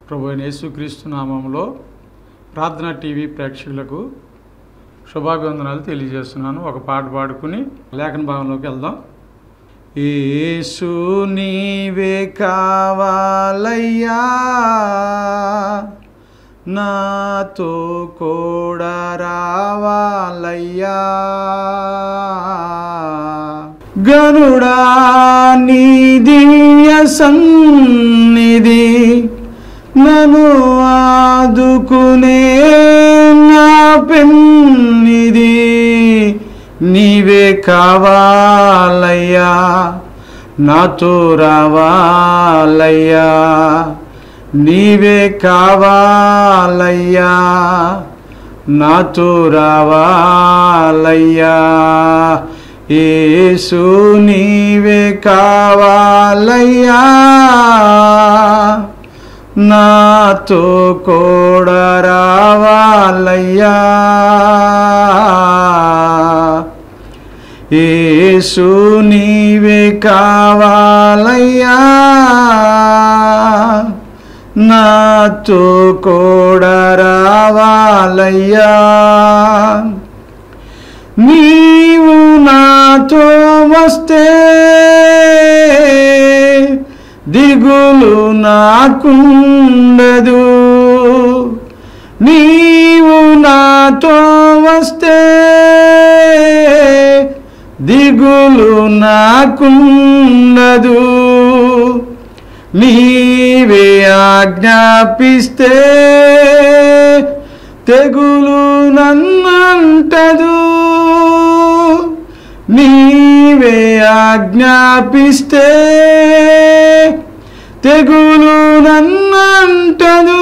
ప్రభు అయిన యేసుక్రీస్తు నామంలో ప్రార్థన టీవీ ప్రేక్షకులకు శుభాభివందనాలు తెలియజేస్తున్నాను ఒక పాట పాడుకుని లేఖన భాగంలోకి వెళ్దాం యేసు నీవే కావాలయ్యా నాతో కూడా రావాలయ్యా గరుడా నీ దివ్య సన్నిధి నన్ను ఆదుకునే నా పెన్నిది నీవే కావాలయ్యా నాతో రావాలయ్యా నీవే కావాలయ్యా నాతో రావాలయ్యా యేసు నీవే కావాలయ్యా నాతో కూడా రావాలయ్యా యేసు నీవే కావాలయ్యా నాతో కూడా రావాలయ్యా నీవు నాతో వస్తే దిగులు నాకుండదు నీవు నాతో వస్తే దిగులు నాకుండదు నీవే ఆజ్ఞాపిస్తే తెగులు నన్నంటదు నీవే ఆజ్ఞాపిస్తే తెగులు నన్నంటదు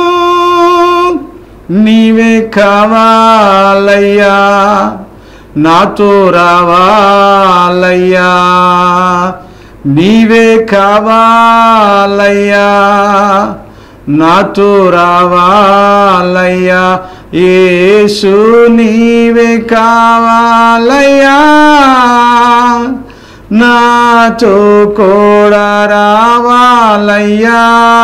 నీవే కావాలయ్యా నాతో రావాలయ్యా నీవే కావాలయ్యా నాతో రావాలయ్యా యేసు నీవే కావాలయ్యా నాతో కూడా రావాలయ్యా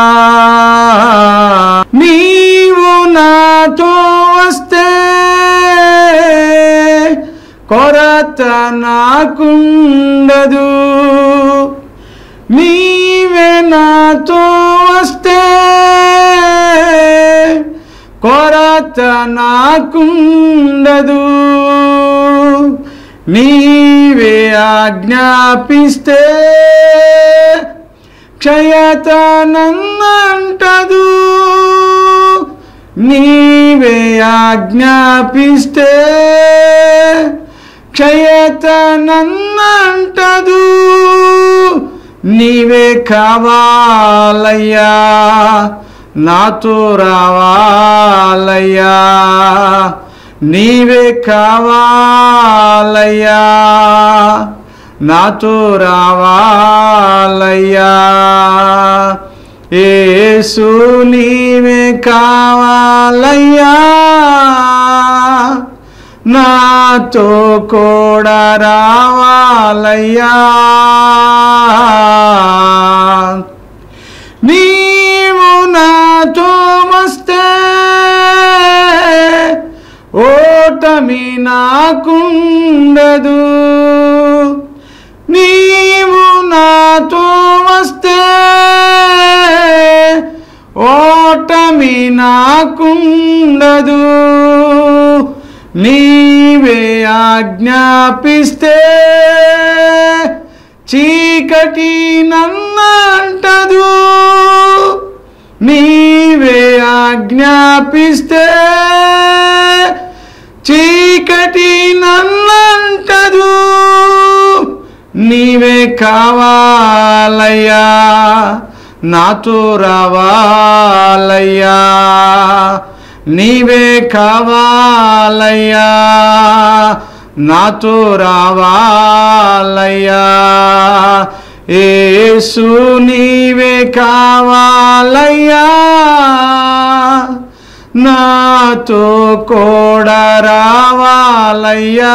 నీవు నాతో వస్తే కొరత నాకుండదు నీవే నాతో వస్తే కొరత నాకుండదు నీవే ఆజ్ఞాపిస్తే క్షయత నన్నంటదు నీవే ఆజ్ఞాపిస్తే క్షయత నన్నంటదు నీవే కావాలయ్యా నాతో రావాలయ్యా నీవే కావాలయ్యా నాతో రావాలయ్యా యేసు నీవే కావాలయ్యా నాతో కూడా రావాలయ్యా నీవు నాతో వస్తే ఓటమి నాకుండదు నీవు నాతో వస్తే ఓటమి నాకుండదు నీవే ఆజ్ఞాపిస్తే చీకటి నన్నంటదు నీవే ఆజ్ఞాపిస్తే చీకటి నన్నంటదు నీవే కావాలయ్యా నాతో రావాలయ్యా నీవే కావాలయ్యా నాతో రావాలయ్యా యేసు నీవే కావాలయ్యా నాతో కూడా రావాలయ్యా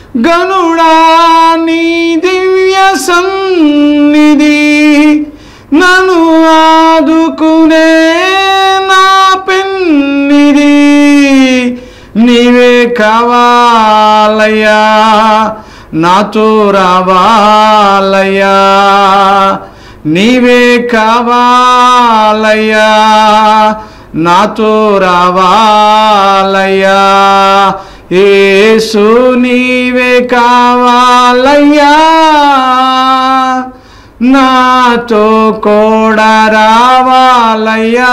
గనుడా నీ దివ్య సన్నిధి నన్ను ఆదుకునే నా పెన్నిది నీవే కావాలయ్యా నాతో రావాలయ్యా నీవే కావాలయ్యా నాతో రావాలయ్యా యేసు నీవే కావాలయ్యా నాతో కూడా రావాలయ్యా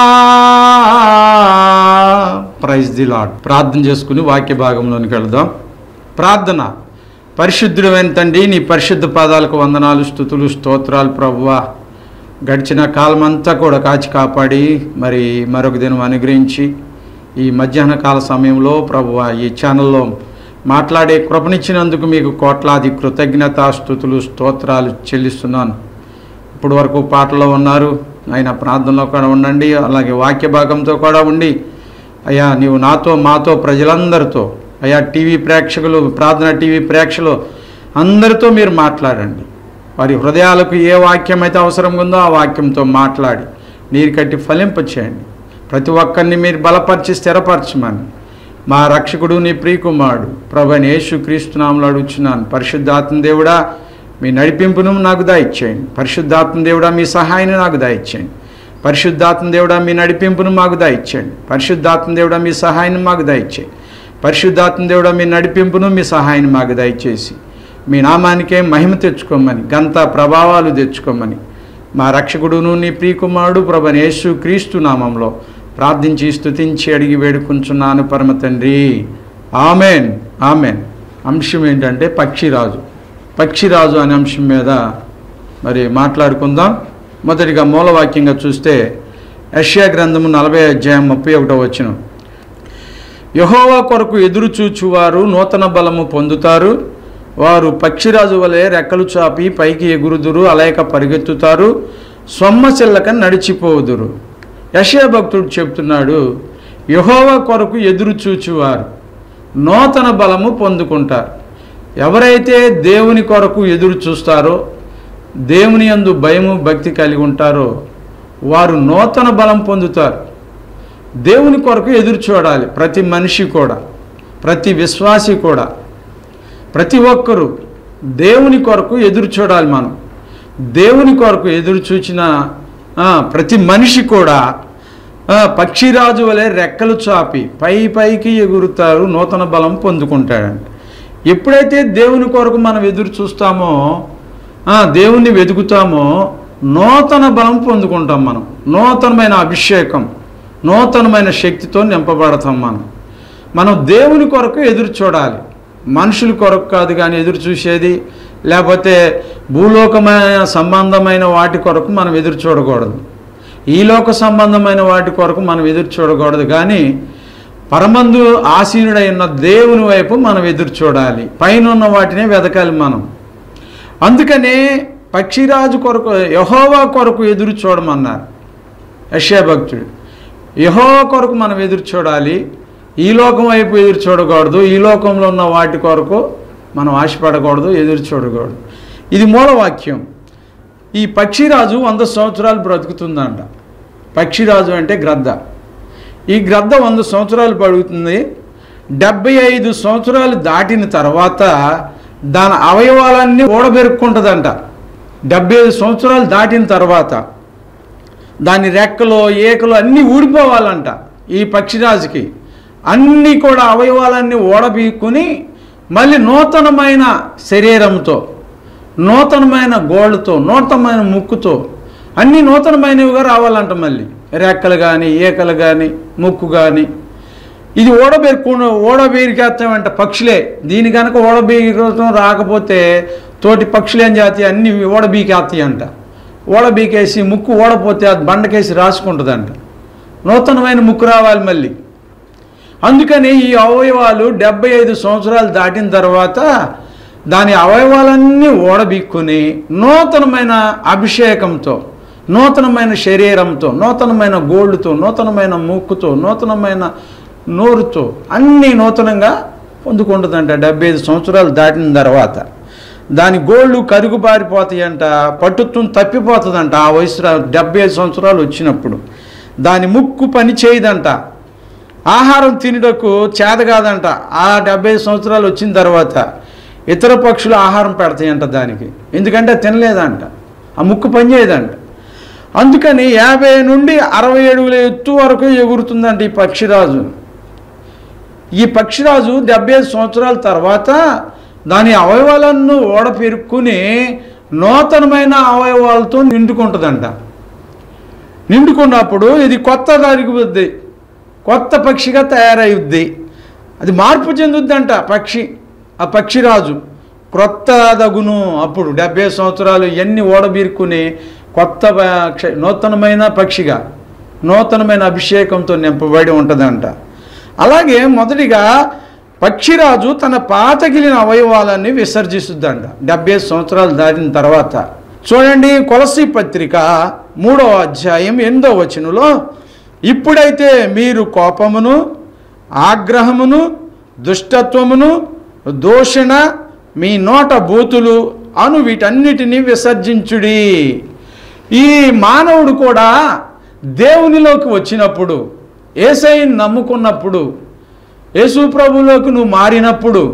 ప్రైజ్ ది లాడ్ ప్రార్థన చేసుకుని వాక్య భాగంలోనికి వెళదాం ప్రార్థన పరిశుద్ధుడైన తండ్రి నీ పరిశుద్ధ పాదాలకు వందనాలు స్థుతులు స్తోత్రాలు ప్రభువా గడిచిన కాలం అంతా కూడా కాచి కాపాడి మరి మరొక దినం అనుగ్రహించి ఈ మధ్యాహ్న కాల సమయంలో ప్రభువా ఈ ఛానల్లో మాట్లాడే కృపనిచ్చినందుకు మీకు కోట్లాది కృతజ్ఞత స్థుతులు స్తోత్రాలు చెల్లిస్తున్నాను ఇప్పుడు వరకు పాటలో ఉన్నారు ఆయన ప్రార్థనలో కూడా ఉండండి అలాగే వాక్య భాగంతో కూడా ఉండి అయ్యా నీవు నాతో మాతో ప్రజలందరితో అయ్యా టీవీ ప్రేక్షకులు ప్రార్థన టీవీ ప్రేక్షకులు అందరితో మీరు మాట్లాడండి వారి హృదయాలకు ఏ వాక్యం అయితే అవసరం ఉందో ఆ వాక్యంతో మాట్లాడి నీరు కట్టి ఫలింప చేయండి ప్రతి ఒక్కరిని మీరు బలపరిచి స్థిరపరచమని మా రక్షకుడు నీ ప్రియకుమారుడు ప్రభని యేసు క్రీస్తునామలు అడుగుచున్నాను పరిశుద్ధాత్మ దేవుడా మీ నడిపింపును నాకు దాయిచ్చేయండి పరిశుద్ధాత్మ దేవుడా మీ సహాయాన్ని నాకు దాయిచ్చేయండి పరిశుద్ధాత్మ దేవుడా మీ నడిపింపును మాకు దాయిచ్చేయండి పరిశుద్ధాత్మ దేవుడా మీ సహాయాన్ని మాకు దాయిచ్చేయండి పరిశుద్ధాత్మ దేవుడా మీ నడిపింపును మీ సహాయాన్ని మాకు దయచేసి మీ నామానికే మహిమ తెచ్చుకోమని గంత ప్రభావాలు తెచ్చుకోమని మా రక్షకుడును నీ ప్రియకుమారుడు ప్రభని యేసు క్రీస్తు నామంలో ప్రార్థించి స్తుతించి అడిగి వేడుకుంటున్నాను పరమ తండ్రి ఆమెన్ ఆమెన్ అంశం ఏంటంటే పక్షిరాజు పక్షిరాజు అనే అంశం మీద మరి మాట్లాడుకుందాం మొదటిగా మూలవాక్యంగా చూస్తే యష్యా గ్రంథము నలభై అధ్యాయం ముప్పై ఒకటో వచ్చిన యహోవా కొరకు ఎదురు చూచువారు నూతన బలము పొందుతారు వారు పక్షిరాజు వలె రెక్కలు చాపి పైకి ఎగురుదురు అలేక పరిగెత్తుతారు సొమ్మసిల్లక నడిచిపోదురు యశయ భక్తుడు చెప్తున్నాడు యహోవా కొరకు ఎదురు చూచువారు నూతన బలము పొందుకుంటారు ఎవరైతే దేవుని కొరకు ఎదురు చూస్తారో దేవుని యందు భయము భక్తి కలిగి ఉంటారో వారు నూతన బలం పొందుతారు దేవుని కొరకు ఎదురు చూడాలి ప్రతి మనిషి కూడా ప్రతి విశ్వాసి కూడా ప్రతి ఒక్కరూ దేవుని కొరకు ఎదురు చూడాలి మనం దేవుని కొరకు ఎదురు చూచిన ఆ, ప్రతి మనిషి కూడా ఆ, పక్షిరాజు వలె రెక్కలు చాపి పై పైకి ఎగురుతారు నూతన బలం పొందుకుంటాడంట ఎప్పుడైతే దేవుని కొరకు మనం ఎదురు చూస్తామో ఆ, దేవుణ్ణి వెతుకుతామో నూతన బలం పొందుకుంటాం మనం నూతనమైన అభిషేకం నూతనమైన శక్తితో నింపబడతాం మనం మనం దేవుని కొరకు ఎదురు చూడాలి మనుషుల కొరకు కాదు కానీ ఎదురు చూసేది లేకపోతే భూలోకమైన సంబంధమైన వాటి కొరకు మనం ఎదురు చూడకూడదు ఈ లోక సంబంధమైన వాటి కొరకు మనం ఎదురు చూడకూడదు కానీ పరమందు ఆసీనుడై ఉన్న దేవుని వైపు మనం ఎదురు చూడాలి పైన ఉన్న వాటినే వెతకాలి మనం అందుకనే పక్షిరాజు కొరకు యహోవా కొరకు ఎదురు చూడమన్నారు యశ్యా భక్తుడు యహోవా కొరకు మనం ఎదురు చూడాలి ఈ లోకం వైపు ఎదురు చూడకూడదు ఈ లోకంలో ఉన్న వాటి కొరకు మనం ఆశపడకూడదు ఎదురు చూడకూడదు ఇది మూలవాక్యం ఈ పక్షిరాజు వంద సంవత్సరాలు బ్రతుకుతుందంట పక్షిరాజు అంటే గ్రద్ద ఈ గ్రద్ద వంద సంవత్సరాలు పడుగుతుంది డెబ్బై ఐదు సంవత్సరాలు దాటిన తర్వాత దాని అవయవాలన్నీ ఓడబెరుక్కుంటుందంట డెబ్బై ఐదు సంవత్సరాలు దాటిన తర్వాత దాని రెక్కలు ఏకలు అన్నీ ఊడిపోవాలంట ఈ పక్షిరాజుకి అన్నీ కూడా అవయవాలన్నీ ఓడబీక్కుని మళ్ళీ నూతనమైన శరీరంతో నూతనమైన గోళ్ళతో నూతనమైన ముక్కుతో అన్నీ నూతనమైనవిగా రావాలంట మళ్ళీ రెక్కలు కానీ ఏకలు కానీ ముక్కు కానీ ఇది ఓడబేరుకు ఓడబేరికేస్తామంట పక్షులే దీని కనుక ఓడబీకడం రాకపోతే తోటి పక్షులు ఏం చేస్తాయి అన్ని ఓడబీకేస్తాయి అంట ఓడబీకేసి ముక్కు ఓడపోతే అది బండకేసి రాసుకుంటుందంట నూతనమైన ముక్కు రావాలి మళ్ళీ అందుకని ఈ అవయవాలు డెబ్బై ఐదు సంవత్సరాలు దాటిన తర్వాత దాని అవయవాలన్నీ ఓడబీక్కుని నూతనమైన అభిషేకంతో నూతనమైన శరీరంతో నూతనమైన గోళ్ళుతో నూతనమైన ముక్కుతో నూతనమైన నోరుతో అన్నీ నూతనంగా పొందుకుంటుందంట డెబ్బై ఐదు సంవత్సరాలు దాటిన తర్వాత దాని గోళ్ళు కరుగుబారిపోతాయంట పట్టుత్వం తప్పిపోతుందంట ఆ వయసు రా- డెబ్బై ఐదు సంవత్సరాలు వచ్చినప్పుడు దాని ముక్కు పని చేయదంట ఆహారం తినుటకు చేత కాదంట ఆ డెబ్బై ఐదు సంవత్సరాలు వచ్చిన తర్వాత ఇతర పక్షులు ఆహారం పెడతాయంట దానికి ఎందుకంటే తినలేదంట ఆ ముక్కు పని చేయదంట అందుకని యాభై నుండి అరవై అడుగుల ఎత్తు వరకు ఎగురుతుందంట ఈ పక్షిరాజు ఈ పక్షిరాజు డెబ్బై ఐదు సంవత్సరాల తర్వాత దాని అవయవాలను ఓడ పెరుక్కుని నూతనమైన అవయవాలతో నిండుకుంటుందంట నిండుకున్నప్పుడు ఇది కొత్త దారికి కొత్త పక్షిగా తయారవుద్ది అది మార్పు చెందుద్దంట పక్షి ఆ పక్షిరాజు క్రొత్త దగును అప్పుడు డెబ్బై సంవత్సరాలు ఎన్ని ఓడబీరుకుని కొత్త పక్షి- నూతనమైన పక్షిగా నూతనమైన అభిషేకంతో నింపబడి ఉంటుందంట అలాగే మొదటిగా పక్షిరాజు తన పాతగిలిన అవయవాలన్నీ విసర్జిస్తుందంట డెబ్బై సంవత్సరాలు దాటిన తర్వాత చూడండి కొలసి పత్రిక మూడవ అధ్యాయం ఎనిమిదవ వచనంలో ఇప్పుడైతే మీరు కోపమును ఆగ్రహమును దుష్టత్వమును దూషణ మీ నోట బూతులు అను వీటన్నిటినీ విసర్జించుడి ఈ మానవుడు కూడా దేవునిలోకి వచ్చినప్పుడు ఏసైని నమ్ముకున్నప్పుడు యేసు ప్రభులోకి నువ్వు మారినప్పుడు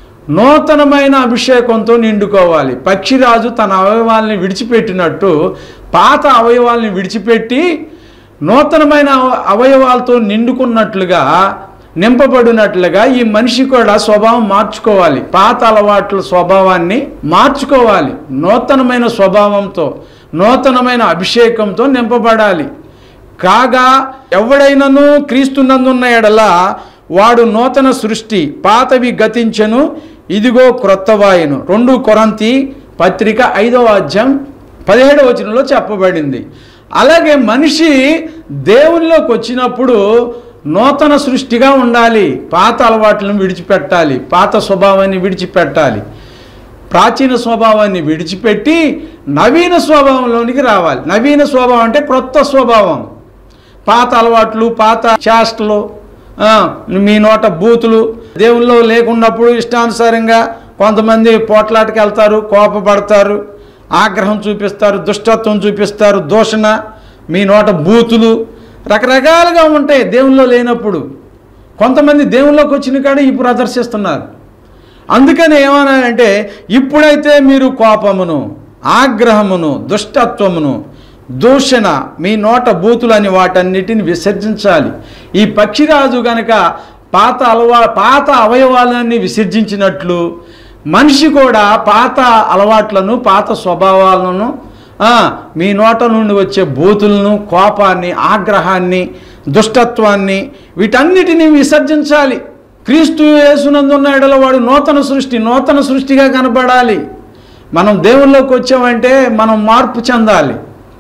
నూతనమైన అభిషేకంతో నిండుకోవాలి పక్షిరాజు తన అవయవాల్ని విడిచిపెట్టినట్టు పాత అవయవాల్ని విడిచిపెట్టి నూతనమైన అవ- అవయవాలతో నిండుకున్నట్లుగా నింపబడినట్లుగా ఈ మనిషి కూడా స్వభావం మార్చుకోవాలి పాత అలవాట్ల స్వభావాన్ని మార్చుకోవాలి నూతనమైన స్వభావంతో నూతనమైన అభిషేకంతో నింపబడాలి కాగా ఎవడైనను క్రీస్తునందున్న ఎడల వాడు నూతన సృష్టి పాతవి గతించెను ఇదిగో క్రొత్తవాయును రెండు కొరంతి పత్రిక ఐదవ అధ్యాయం పదిహేడవ వచనంలో చెప్పబడింది అలాగే మనిషి దేవునిలోకి వచ్చినప్పుడు నూతన సృష్టిగా ఉండాలి పాత అలవాట్లను విడిచిపెట్టాలి పాత స్వభావాన్ని విడిచిపెట్టాలి ప్రాచీన స్వభావాన్ని విడిచిపెట్టి నవీన స్వభావంలోనికి రావాలి నవీన స్వభావం అంటే క్రొత్త స్వభావం పాత అలవాట్లు పాత చేష్టలు ఆ, మీ నోట బూతులు దేవుల్లో లేకున్నప్పుడు ఇష్టానుసారంగా కొంతమంది పోట్లాటకి వెళ్తారు కోపపడతారు ఆగ్రహం చూపిస్తారు దుష్టత్వం చూపిస్తారు దూషణ మీ నోట బూతులు రకరకాలుగా ఉంటాయి దేవుల్లో లేనప్పుడు కొంతమంది దేవుల్లోకి వచ్చిన కాడ ఇప్పుడు ప్రదర్శిస్తున్నారు అందుకని ఏమన్నానంటే ఇప్పుడైతే మీరు కోపమును ఆగ్రహమును దుష్టత్వమును దూషణ మీ నోట బూతులని వాటన్నిటిని విసర్జించాలి ఈ పక్షిరాజు గనక పాత అలవా పాత అవయవాలన్నీ విసర్జించినట్లు మనిషి కూడా పాత అలవాట్లను పాత స్వభావాలను ఆ, మీ నోట నుండి వచ్చే బూతులను కోపాన్ని ఆగ్రహాన్ని దుష్టత్వాన్ని వీటన్నిటిని విసర్జించాలి క్రీస్తు యేసునందున్న ఎడల వాడు నూతన సృష్టి నూతన సృష్టిగా కనబడాలి మనం దేవుల్లోకి వచ్చామంటే మనం మార్పు చెందాలి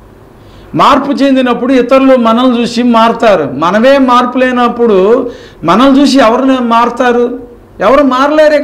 మార్పు చెందినప్పుడు ఇతరులు మనల్ని చూసి మారుతారు మనమే మార్పు లేనప్పుడు మనల్ని చూసి ఎవరు మారుతారు ఎవరు మారలేరేక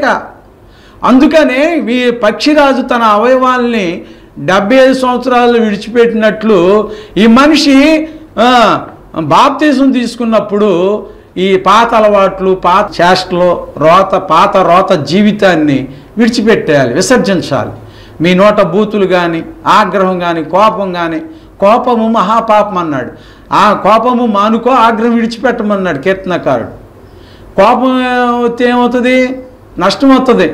అందుకనే ఈ పక్షిరాజు తన అవయవాల్ని డెబ్బై ఐదు సంవత్సరాలు విడిచిపెట్టినట్లు ఈ మనిషి ఆ, బాప్తీసం తీసుకున్నప్పుడు ఈ పాత అలవాట్లు పాత చేష్టలు రోత పాత రోత జీవితాన్ని విడిచిపెట్టేయాలి విసర్జించాలి మీ నోట బూతులు కానీ ఆగ్రహం కానీ కోపం కానీ కోపము మహాపాపం అన్నాడు ఆ కోపము మానుకో ఆగ్రహం విడిచిపెట్టమన్నాడు కీర్తనకారుడు కోపం వస్తే ఏమవుతుంది నష్టం వస్తుంది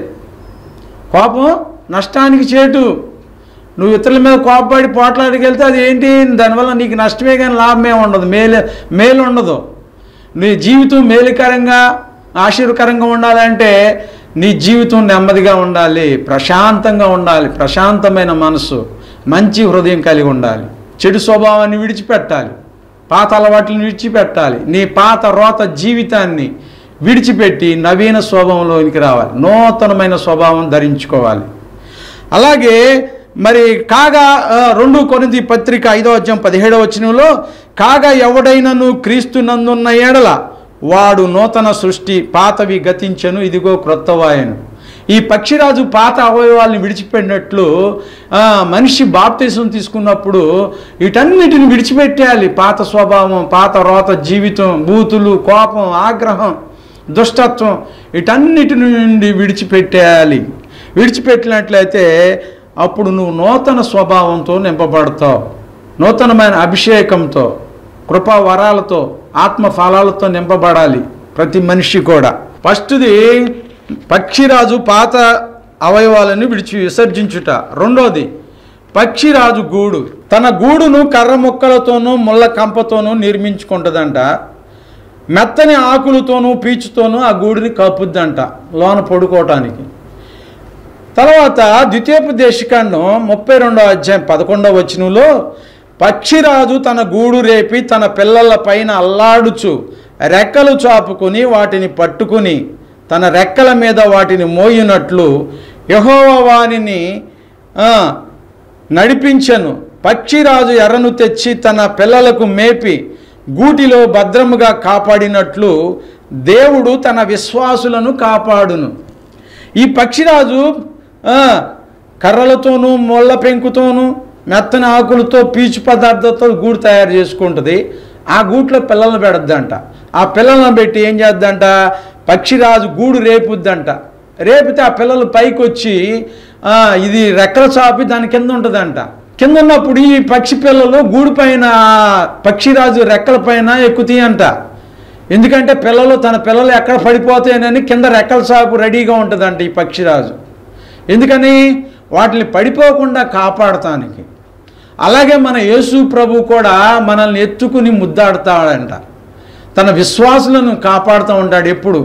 కోపం నష్టానికి చేటు నువ్వు ఇతరుల మీద కోపపడి పోట్లాడికి వెళ్తే అది ఏంటి దానివల్ల నీకు నష్టమే కానీ లాభమే ఉండదు మేలు మేలు ఉండదు నీ జీవితం మేలుకరంగా ఆశీర్వకరంగా ఉండాలంటే నీ జీవితం నెమ్మదిగా ఉండాలి ప్రశాంతంగా ఉండాలి ప్రశాంతమైన మనసు మంచి హృదయం కలిగి ఉండాలి చెడు స్వభావాన్ని విడిచిపెట్టాలి పాత అలవాట్లను విడిచిపెట్టాలి నీ పాత రోత జీవితాన్ని విడిచిపెట్టి నవీన స్వభావంలోనికి రావాలి నూతనమైన స్వభావం ధరించుకోవాలి అలాగే మరి కాగా ఆ, రెండు కొరింథీ పత్రిక ఐదో అధ్యాయం పదిహేడవ వచనంలో కాగా ఎవడైనను క్రీస్తు నందున్న ఏడల వాడు నూతన సృష్టి పాతవి గతించెను ఇదిగో క్రొత్తవాయను ఈ పక్షిరాజు పాత అవయవాల్ని విడిచిపెట్టినట్లు ఆ, మనిషి బాప్తీసం తీసుకున్నప్పుడు వీటన్నిటిని విడిచిపెట్టేయాలి పాత స్వభావం పాత రోత జీవితం బూతులు కోపం ఆగ్రహం దుష్టత్వం వీటన్నిటి నుండి విడిచిపెట్టేయాలి విడిచిపెట్టినట్లయితే అప్పుడు నువ్వు నూతన స్వభావంతో నింపబడతావు నూతనమైన అభిషేకంతో కృపా వరాలతో ఆత్మ ఫలాలతో నింపబడాలి ప్రతి మనిషి కూడా ఫస్ట్ది పక్షిరాజు పాత అవయవాలను విడిచి విసర్జించుట రెండోది పక్షిరాజు గూడు తన గూడును కర్ర ముక్కలతోనూ ముళ్ళ కంపతోనూ నిర్మించుకుంటుందంట మెత్తని ఆకులతోనూ పీచుతోనూ ఆ గూడిని కప్పుద్దంట లోన పడుకోవటానికి తర్వాత ద్వితీయోపదేశకాండం ముప్పై రెండవ అధ్యాయం పదకొండవ వచనంలో పక్షిరాజు తన గూడు రేపి తన పిల్లల పైన అల్లాడుచు రెక్కలు చాపుకొని వాటిని పట్టుకుని తన రెక్కల మీద వాటిని మోయినట్లు యహోవ వానిని ఆ, నడిపించను పక్షిరాజు ఎర్రను తెచ్చి తన పిల్లలకు మేపి గూటిలో భద్రముగా కాపాడినట్లు దేవుడు తన విశ్వాసులను కాపాడును ఈ పక్షిరాజు ఆ, కర్రలతోనూ ముళ్ళ పెంకుతోనూ మెత్తని ఆకులతో పీచు పదార్థాలతో గూడు తయారు చేసుకుంటుంది ఆ గూట్లో పిల్లలను పెడద్దంట ఆ పిల్లలను పెట్టి ఏం చేద్దంట పక్షిరాజు గూడు రేపుద్దంట రేపితే ఆ పిల్లలు పైకి వచ్చి ఆ, ఇది రెక్కల చాపి దాని కింద ఉంటుందంట కింద ఉన్నప్పుడు ఈ పక్షి పిల్లలు గూడు పైన పక్షిరాజు రెక్కల పైన ఎక్కుతాయంట ఎందుకంటే పిల్లలు తన పిల్లలు ఎక్కడ పడిపోతాయనని కింద రెక్కల సాపు రెడీగా ఉంటుందంట ఈ పక్షిరాజు ఎందుకని వాటిని పడిపోకుండా కాపాడటానికి అలాగే మన యేసు ప్రభు కూడా మనల్ని ఎత్తుకుని ముద్దాడుతాడంట తన విశ్వాసులను కాపాడుతూ ఉంటాడు ఎప్పుడు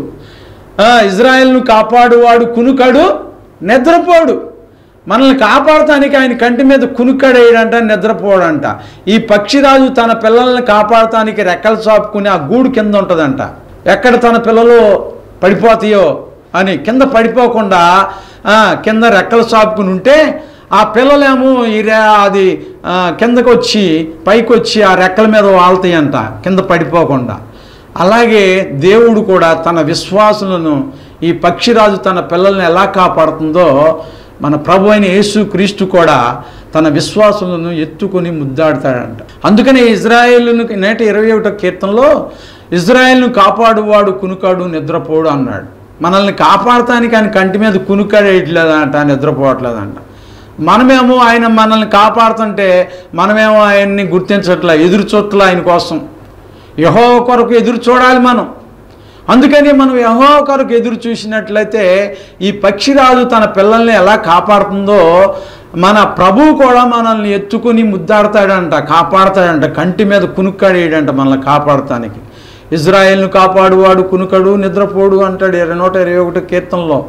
ఆ, ఇజ్రాయెల్ను కాపాడువాడు కునుకడు నిద్రపోడు మనల్ని కాపాడటానికి ఆయన కంటి మీద కునుకడేయడంట నిద్రపోడంట ఈ పక్షిరాజు తన పిల్లల్ని కాపాడటానికి రెక్కలు చాపుకుని ఆ గూడు కింద ఉంటుందంట ఎక్కడ తన పిల్లలు పడిపోతాయో అని కింద పడిపోకుండా ఆ, కింద రెక్కలు చాపుకుని ఉంటే ఆ పిల్లలేమో ఈ రే అది ఆ, కిందకు వచ్చి పైకి వచ్చి ఆ రెక్కల మీద వాళ్తాయంట కింద పడిపోకుండా అలాగే దేవుడు కూడా తన విశ్వాసులను ఈ పక్షిరాజు తన పిల్లల్ని ఎలా కాపాడుతుందో మన ప్రభు అయిన యేసు క్రీస్తు కూడా తన విశ్వాసులను ఎత్తుకొని ముద్దాడుతాడంట అందుకనే ఇజ్రాయేలును నేటి ఇరవై ఒకటో కీర్తనలో ఇజ్రాయేల్ను కాపాడువాడు కునుకాడు నిద్రపోడు అన్నాడు మనల్ని కాపాడటానికి ఆయన కంటి మీద కునుకాడేయట్లేదంట నిద్రపోవట్లేదంట మనమేమో ఆయన మనల్ని కాపాడుతుంటే మనమేమో ఆయన్ని గుర్తించట్లే ఎదురు చూడట్లే ఆయన కోసం యహో కొరకు ఎదురు చూడాలి మనం అందుకని మనం యహో కొరకు ఎదురు చూసినట్లయితే ఈ పక్షిరాజు తన పిల్లల్ని ఎలా కాపాడుతుందో మన ప్రభువు కూడా మనల్ని ఎత్తుకుని ముద్దాడతాడంట కాపాడతాడంట కంటి మీద కునుక్కాడేయడంట మనల్ని కాపాడటానికి ఇజ్రాయెల్ను కాపాడువాడు కునుకడు నిద్రపోడు అంటాడు ఇరవై నూట ఇరవై ఒకటి కీర్తనలో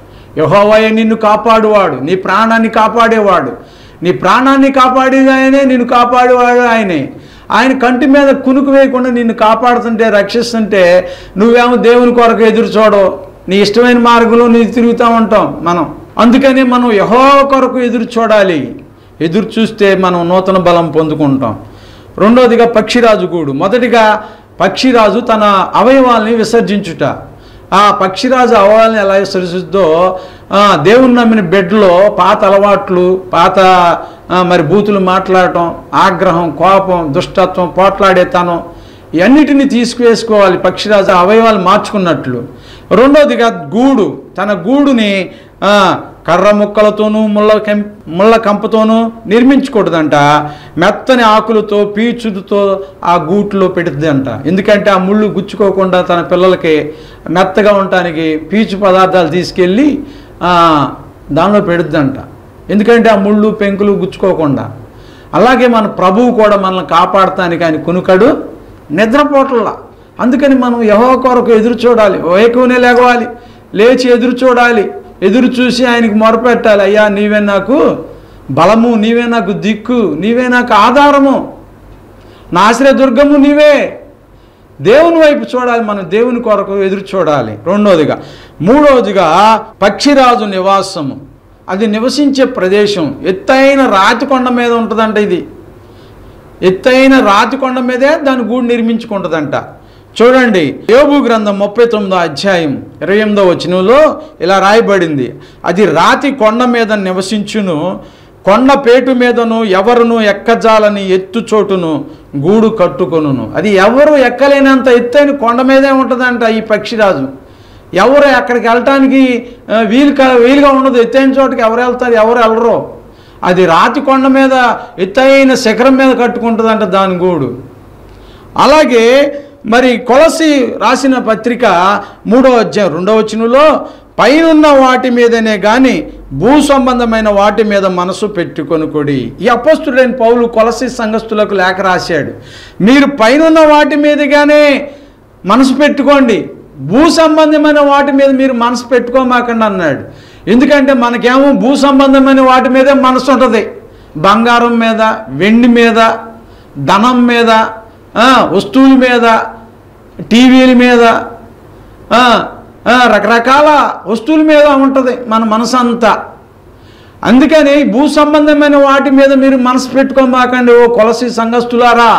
యహోవయ నిన్ను కాపాడువాడు నీ ప్రాణాన్ని కాపాడేవాడు నీ ప్రాణాన్ని కాపాడేది ఆయనే నిన్ను కాపాడేవాడు ఆయనే ఆయన కంటి మీద కునుకు వేయకుండా నిన్ను కాపాడుతుంటే రక్షిస్తుంటే నువ్వేమో దేవుని కొరకు ఎదురు చూడవు నీ ఇష్టమైన మార్గంలో నీ తిరుగుతూ ఉంటాం మనం అందుకని మనం యహో కొరకు ఎదురు చూడాలి ఎదురు చూస్తే మనం నూతన బలం పొందుకుంటాం రెండోదిగా పక్షిరాజు గూడు మొదటిగా పక్షిరాజు తన అవయవాల్ని విసర్జించుట ఆ పక్షిరాజు అవయవాల్ని ఎలా విసర్జిద్దో ఆ, దేవుని నమ్మిన బెడ్లో పాత అలవాట్లు పాత ఆ, మరి బూతులు మాట్లాడటం ఆగ్రహం కోపం దుష్టత్వం పోట్లాడేతనం ఇవన్నిటిని తీసుకువేసుకోవాలి పక్షిరాజు అవయవాలు మార్చుకున్నట్లు రెండోదిగా గూడు తన గూడుని ఆ, కర్ర ముక్కలతోనూ ముళ్ళ కెం ముళ్ళ కంపతోనూ నిర్మించకూడదంట మెత్తని ఆకులతో పీచుతో ఆ గూట్లో పెడుతుందంట ఎందుకంటే ఆ ముళ్ళు గుచ్చుకోకుండా తన పిల్లలకి మెత్తగా ఉండటానికి పీచు పదార్థాలు తీసుకెళ్ళి ఆ, దానిలో పెడుద్దంట ఎందుకంటే ఆ ముళ్ళు పెంకులు గుచ్చుకోకుండా అలాగే మన ప్రభువు కూడా మనల్ని కాపాడటానికి ఆయన కునుకడు నిద్రపోట్లా అందుకని మనం యహో కొరకు ఎదురు చూడాలి వేకువనే లేగవాలి లేచి ఎదురు చూడాలి ఎదురు చూసి ఆయనకి మొరపెట్టాలి అయ్యా నీవే నాకు బలము నీవే నాకు దిక్కు నీవే నాకు ఆధారము నా ఆశ్రయ దుర్గము నీవే దేవుని వైపు చూడాలి మనం దేవుని కొరకు ఎదురు చూడాలి రెండోదిగా మూడోదిగా పక్షిరాజు నివాసము అది నివసించే ప్రదేశం ఎత్తైన రాతి కొండ మీద ఉంటుందంట ఇది ఎత్తైన రాతి కొండ మీదే దాని గూడు నిర్మించుకుంటుందంట చూడండి యోబు గ్రంథం ముప్పై తొమ్మిదో అధ్యాయం ఇరవై ఎనిమిదో వచనంలో ఇలా రాయబడింది అది రాతి కొండ మీద నివసించును కొండ పేటు మీదను ఎవరును ఎక్కజాలని ఎత్తు చోటును గూడు కట్టుకొనును అది ఎవరు ఎక్కలేనంత ఎత్తైన కొండ మీదే ఉంటుందంట ఈ పక్షిరాజు ఎవరు అక్కడికి వెళ్ళటానికి ఆ, వీలు కా వీలుగా ఉండదు ఎత్తైన చోటకి ఎవరు వెళ్తారు ఎవరు వెళ్ళరు అది రాతి కొండ మీద ఎత్తైన శిఖరం మీద కట్టుకుంటుందంట దాని గూడు అలాగే మరి కొలసి రాసిన పత్రిక మూడో అధ్యాయం రెండో వచనంలో పైనున్న వాటి మీదనే కానీ భూ సంబంధమైన వాటి మీద మనసు పెట్టుకొనుకొడి ఈ అపస్తుడైన పౌలు కొలసి సంఘస్థులకు లేఖ రాశాడు మీరు పైనున్న వాటి మీదగానే మనసు పెట్టుకోండి భూ సంబంధమైన వాటి మీద మీరు మనసు పెట్టుకోమాకండి అన్నాడు ఎందుకంటే మనకేమో భూ సంబంధమైన వాటి మీదే మనసు ఉంటుంది బంగారం మీద వెండి మీద ధనం మీద ఆ, వస్తువుల మీద టీవీల మీద ఆ, ఆ, రకరకాల వస్తువుల మీద ఉంటుంది మన మనసు అంతా అందుకని భూ సంబంధమైన వాటి మీద మీరు మనసు పెట్టుకోమాకండి ఓ కొలసి సంఘస్థులారా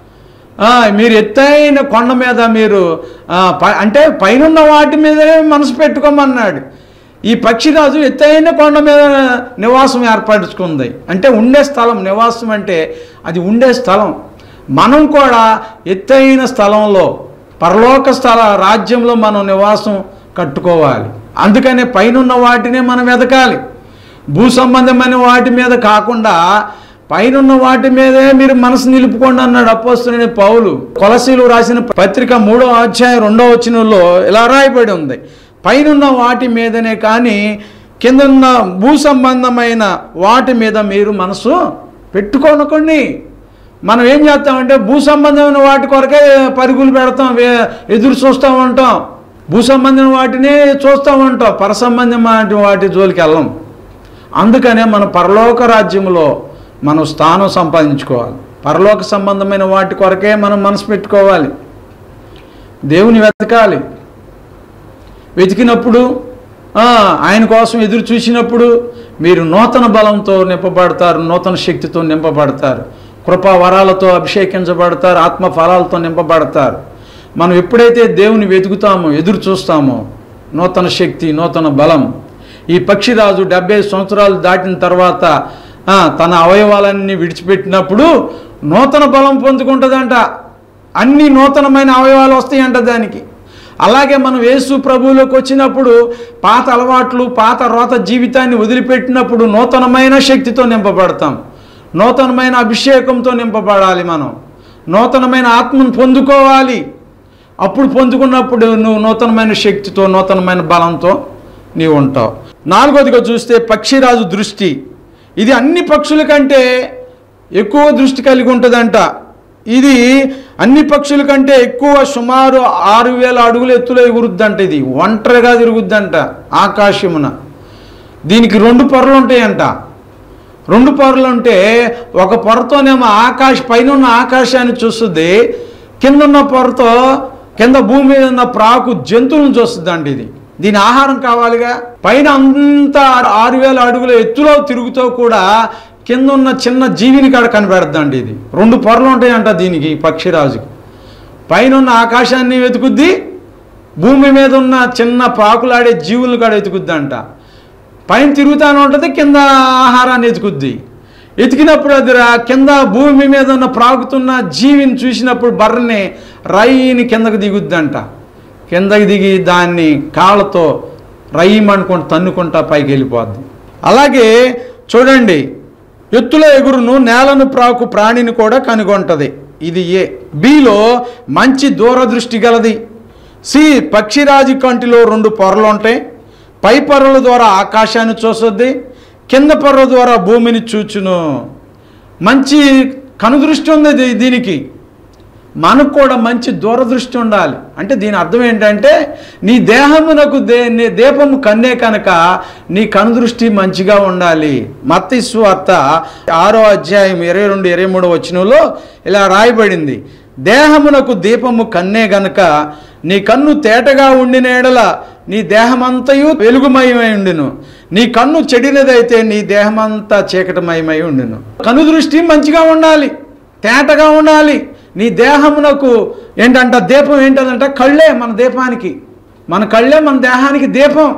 ఆ, మీరు ఎత్తైన కొండ మీద మీరు ఆ, ప- అంటే పైనున్న వాటి మీదనే మనసు పెట్టుకోమన్నాడు ఈ పక్షిరాజు ఎత్తైన కొండ మీద నివాసం ఏర్పరచుకుంది అంటే ఉండే స్థలం నివాసం అంటే అది ఉండే స్థలం మనం కూడా ఎత్తైన స్థలంలో పరలోక స్థల రాజ్యంలో మనం నివాసం కట్టుకోవాలి అందుకనే పైనున్న వాటినే మనం వెతకాలి భూ సంబంధమైన వాటి మీద కాకుండా పైనున్న వాటి మీదే మీరు మనసు నిలుపుకోండి అన్నాడు అపోస్తుని పౌలు కొలసీలు రాసిన పత్రిక మూడో అధ్యాయం రెండో వచనంలో ఇలా రాయబడి ఉంది పైనున్న వాటి మీదనే కానీ కిందన్న భూ సంబంధమైన వాటి మీద మీరు మనసు పెట్టుకోనకండి మనం ఏం చేస్తామంటే భూ సంబంధమైన వాటి కొరకే పరుగులు పెడతాం వే- ఎదురు చూస్తూ ఉంటాం భూ సంబంధమైన వాటినే చూస్తూ ఉంటాం పర సంబంధమైన వాటి జోలికి వెళ్ళం అందుకనే మన పరలోక రాజ్యంలో మనం స్థానం సంపాదించుకోవాలి పరలోక సంబంధమైన వాటి కొరకే మనం మనసు పెట్టుకోవాలి దేవుని వెతకాలి వెతికినప్పుడు ఆ, ఆయన కోసం ఎదురు చూసినప్పుడు మీరు నూతన బలంతో నింపబడతారు నూతన శక్తితో నింపబడతారు కృపా వరాలతో అభిషేకించబడతారు ఆత్మ ఫలాలతో నింపబడతారు మనం ఎప్పుడైతే దేవుని వెతుకుతామో ఎదురు చూస్తామో నూతన శక్తి నూతన బలం ఈ పక్షిరాజు డెబ్బై సంవత్సరాలు దాటిన తర్వాత ఆ, తన అవయవాలన్నీ విడిచిపెట్టినప్పుడు నూతన బలం పొందుకుంటుందంట అన్ని నూతనమైన అవయవాలు వస్తాయంట దానికి అలాగే మనం యేసు ప్రభువులోకి వచ్చినప్పుడు పాత అలవాట్లు పాత రోత జీవితాన్ని వదిలిపెట్టినప్పుడు నూతనమైన శక్తితో నింపబడతాం నూతనమైన అభిషేకంతో నింపబడాలి మనం నూతనమైన ఆత్మను పొందుకోవాలి అప్పుడు పొందుకున్నప్పుడు నువ్వు నూతనమైన శక్తితో నూతనమైన బలంతో నీవు ఉంటావు నాలుగోదిగా చూస్తే పక్షిరాజు దృష్టి ఇది అన్ని పక్షుల కంటే ఎక్కువ దృష్టి కలిగి ఉంటుందంట ఇది అన్ని పక్షుల కంటే ఎక్కువ సుమారు ఆరు వేల అడుగుల ఎత్తులో ఎగురుద్దంట ఇది ఒంటరిగా తిరుగుద్దంట ఆకాశమున దీనికి రెండు పొరలు ఉంటాయంట రెండు పొరలు ఉంటే ఒక పొరతోనేమో ఆకాశ పైన ఉన్న ఆకాశాన్ని చూస్తుంది కింద ఉన్న పొరతో కింద భూమి మీద ఉన్న ప్రాకు జంతువులను చూస్తుంది అండి ఇది దీని ఆహారం కావాలిగా పైన అంతా ఆరు వేల అడుగుల ఎత్తులో తిరుగుతూ కూడా కింద ఉన్న చిన్న జీవిని కాడ కనిపెడద్దండి ఇది రెండు పొరలు ఉంటాయంట దీనికి ఈ పక్షిరాజుకి పైన ఉన్న ఆకాశాన్ని వెతుకుద్ది భూమి మీద ఉన్న చిన్న పాకులాడే జీవులు కాడ వెతుకుద్దంట పైన తిరుగుతానే ఉంటుంది కింద ఆహారాన్ని ఎతుకుద్ది ఎతికినప్పుడు అది రా కింద భూమి మీద ఉన్న ప్రాగుతున్న జీవిని చూసినప్పుడు బర్రని రైని కిందకు దిగుద్దంట కిందకి దిగి దాన్ని కాళ్ళతో రయ్యమనుకుంటూ తన్నుకుంటా పైకి వెళ్ళిపోద్ది అలాగే చూడండి ఎత్తుల ఎగురును నేలను ప్రాకు ప్రాణిని కూడా కనుగొంటది ఇది ఏ బిలో మంచి దూరదృష్టి గలది సి పక్షిరాజు కంటిలో రెండు పొరలు ఉంటాయి పై పొరల ద్వారా ఆకాశాన్ని చూస్తుంది కింద పొరల ద్వారా భూమిని చూచును మంచి కనుదృష్టి ఉంది దీ- దీనికి మనకు కూడా మంచి దూరదృష్టి ఉండాలి అంటే దీని అర్థం ఏంటంటే నీ దేహమునకు దే నీ దీపము కన్నే కనుక నీ కనుదృష్టి మంచిగా ఉండాలి మత్తిస్సు అత్త ఆరో అధ్యాయం ఇరవై రెండు ఇరవై మూడు వచనంలో ఇలా రాయబడింది దేహమునకు దీపము కన్నే గనుక నీ కన్ను తేటగా ఉండిన ఎడల నీ దేహమంతయు వెలుగుమయమై ఉండును నీ కన్ను చెడినదైతే నీ దేహమంతా చీకటమయమై ఉండును కనుదృష్టి మంచిగా ఉండాలి తేటగా ఉండాలి నీ దేహమునకు ఏంటంట దీపం ఏంటంటే కళ్ళే మన దీపానికి మన కళ్ళే మన దేహానికి దీపం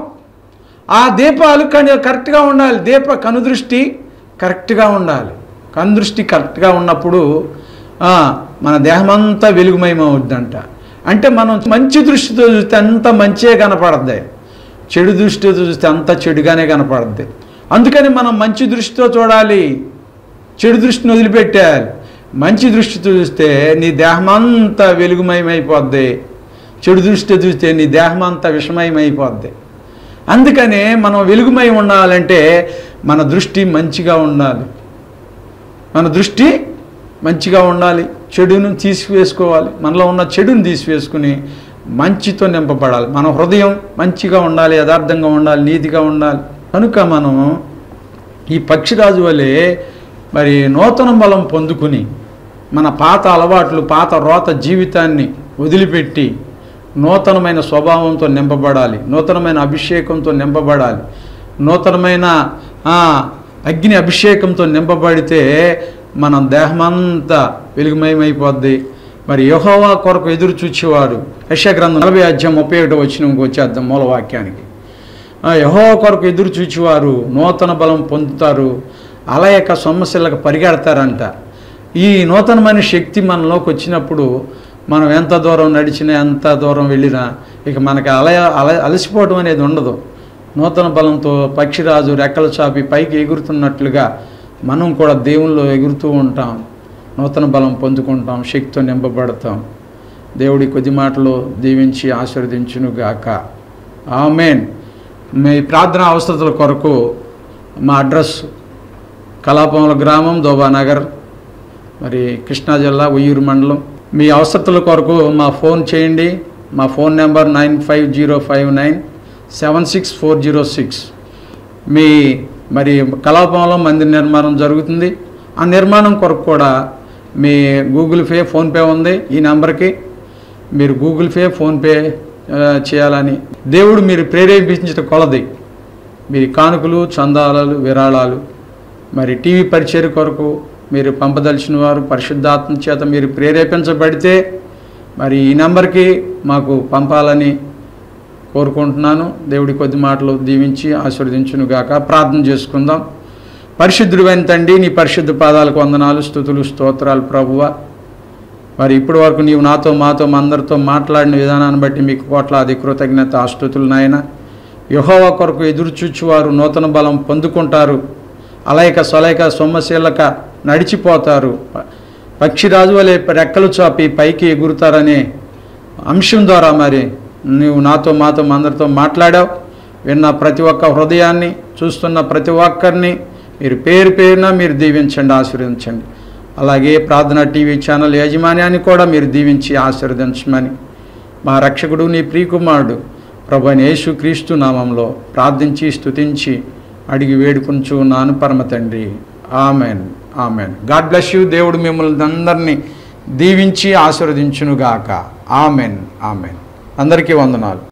ఆ దీపాలు కని కరెక్ట్గా ఉండాలి దీప కనుదృష్టి కరెక్ట్గా ఉండాలి కనుదృష్టి కరెక్ట్గా ఉన్నప్పుడు ఆ, మన దేహమంతా వెలుగుమయమవుద్దంట అంటే మనం మంచి దృష్టితో చూస్తే అంత మంచిగా కనపడద్ది చెడు దృష్టితో చూస్తే అంత చెడుగానే కనపడద్ది అందుకని మనం మంచి దృష్టితో చూడాలి చెడు దృష్టిని వదిలిపెట్టాలి మంచి దృష్టితో చూస్తే నీ దేహమంతా వెలుగుమయమైపోద్ది చెడు దృష్టితో చూస్తే నీ దేహమంతా విషమయమైపోద్ది అందుకనే మనం వెలుగుమై ఉండాలంటే మన దృష్టి మంచిగా ఉండాలి మన దృష్టి మంచిగా ఉండాలి చెడును తీసివేసుకోవాలి మనలో ఉన్న చెడును తీసివేసుకుని మంచితో నింపబడాలి మన హృదయం మంచిగా ఉండాలి యథార్థంగా ఉండాలి నీతిగా ఉండాలి కనుక మనం ఈ పక్షిరాజు వలె మరి నూతన బలం పొందుకుని మన పాత అలవాట్లు పాత రోత జీవితాన్ని వదిలిపెట్టి నూతనమైన స్వభావంతో నింపబడాలి నూతనమైన అభిషేకంతో నింపబడాలి నూతనమైన ఆ, అగ్ని అభిషేకంతో నింపబడితే మన దేహమంతా వెలుగుమయమైపోద్ది మరి యెహోవా కొరకు ఎదురు చూచేవారు యశగ్రంథం నలభై అధ్యాయం ముప్పై ఒకటి వచ్చిన వచ్చేద్దాం మూల వాక్యానికి యహో కొరకు ఎదురు చూచేవారు నూతన బలం పొందుతారు అలయక సమస్యలకు పరిగెడతారంట ఈ నూతనమైన శక్తి మనలోకి వచ్చినప్పుడు మనం ఎంత దూరం నడిచినా ఎంత దూరం వెళ్ళినా ఇక మనకి అలయ అల అలసిపోవడం అనేది ఉండదు నూతన బలంతో పక్షిరాజు రెక్కలు చాపి పైకి ఎగురుతున్నట్లుగా మనం కూడా దేవుల్లో ఎగురుతూ ఉంటాం నూతన బలం పొందుకుంటాం శక్తితో నింపబడతాం దేవుడి కొద్ది మాటలు దీవించి ఆశీర్వదించునుగాక ఆమెన్ మీ ప్రార్థన అవసరతల కొరకు మా అడ్రస్ కలాపముల గ్రామం దోబానగర్ మరి కృష్ణా జిల్లా ఉయ్యూరు మండలం మీ అవసరతల కొరకు మా ఫోన్ చేయండి మా phone number nine five zero five nine seven six four zero six మీ మరి కలాపంలో మందిర నిర్మాణం జరుగుతుంది ఆ నిర్మాణం కొరకు కూడా మీ గూగుల్ పే ఫోన్పే ఉంది ఈ నెంబర్కి మీరు గూగుల్ పే ఫోన్పే ఆ, చేయాలని దేవుడు మీరు ప్రేరేపించిన కొలది మీ కానుకలు చందాలు విరాళాలు మరి టీవీ పరిచయ కొరకు మీరు పంపదలిచిన వారు పరిశుద్ధాత్మ చేత మీరు ప్రేరేపించబడితే మరి ఈ నెంబర్కి మాకు పంపాలని కోరుకుంటున్నాను దేవుడి కొద్ది మాటలు దీవించి ఆశీర్వదించును గాక ప్రార్థన చేసుకుందాం పరిశుద్ధుడైన తండ్రి నీ పరిశుద్ధ పాదాలకు వందనాలు స్థుతులు స్తోత్రాలు ప్రభువ మరి ఇప్పటి వరకు నీవు నాతో మాతో మా అందరితో మాట్లాడిన విధానాన్ని బట్టి మీకు కోట్లాది కృతజ్ఞత ఆస్తుతులు నాయన యహోవా కొరకు ఎదురు చూచువారు నూతన బలం పొందుకుంటారు అలయక సొలయక సొమ్మశీలక నడిచిపోతారు ప- పక్షిరాజు వలె రెక్కలు చాపి పైకి ఎగురుతారనే అంశం ద్వారా మరి నువ్వు నాతో మాతో మా అందరితో మాట్లాడావు విన్న ప్రతి ఒక్క హృదయాన్ని చూస్తున్న ప్రతి ఒక్కరిని మీరు పేరు పేరున మీరు దీవించండి ఆశీర్వదించండి అలాగే ప్రార్థన టీవీ ఛానల్ యాజమాన్యాన్ని కూడా మీరు దీవించి ఆశీర్వదించమని మా రక్షకుడు నీ ప్రియకుమారుడు ప్రభు అయిన యేసు క్రీస్తు నామంలో ప్రార్థించి స్తుతించి అడిగి వేడుకుంటూ నాను పరమ తండ్రి amen amen God bless you దేవుడు మిమ్మల్ని అందరినీ దీవించి ఆశీర్వదించునుగాక ఆమెన్ ఆమెన్ అందరికీ వందనాలు